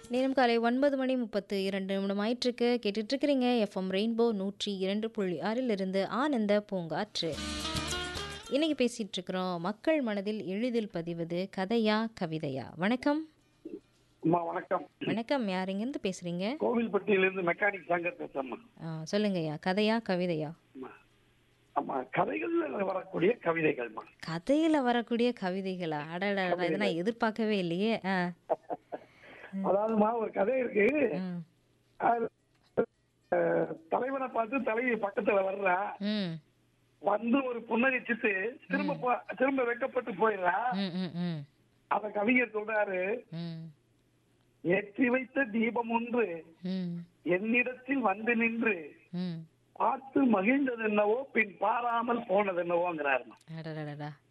நேரம் காலை ஒன்பது மணி முப்பத்து இரண்டு நிமிடம் ஆயிட்டிருக்கு கேட்டுட்டு இருக்கிறீங்க எஃப்எம் ரெயின்போ நூற்றி இரண்டு புள்ளி ஆறிலிருந்து ஆனந்த பூங்காற்று இன்னைக்கு பேசிட்டு இருக்கிறோம் மக்கள் மனதில் எளிதில் பதிவது கதையா கவிதையா வணக்கம் அம்மா வணக்கம் வணக்கம் யார் இங்கேருந்து பேசுறீங்க கோவில்பட்டியிலிருந்து மெக்கானிக் சங்கர் பேசுறேம்மா ஆ, சொல்லுங்கய்யா கதையா கவிதையா அம்மா. ஆமா கதைகள்ல வரக்கூடிய கவிதைகள்மா கதையில வரக்கூடிய கவிதைகளா அடடா இதை நான் எதிர்பார்க்கவே இல்லையே ஆ அதாவதுமா ஒரு கதை இருக்கு ம், அது, அஹ், தலைவனை பார்த்து தலைவி பக்கத்துல வர்றா ம் வந்து ஒரு புன்னகைச்சிட்டு திரும்ப போ- திரும்ப வெக்கப்பட்டு போயிடுறா ம் ம் ம் அத கவிஞர் சொல்றாரு ம் ஏற்றி வைத்த தீபம் ஒன்று ம் என்னிடத்தில் வந்து நின்று ம் பார்த்து மகிழ்ந்தது என்னவோ பின் பாராமல் போனது என்னவோங்கிறாருமா அடடடடா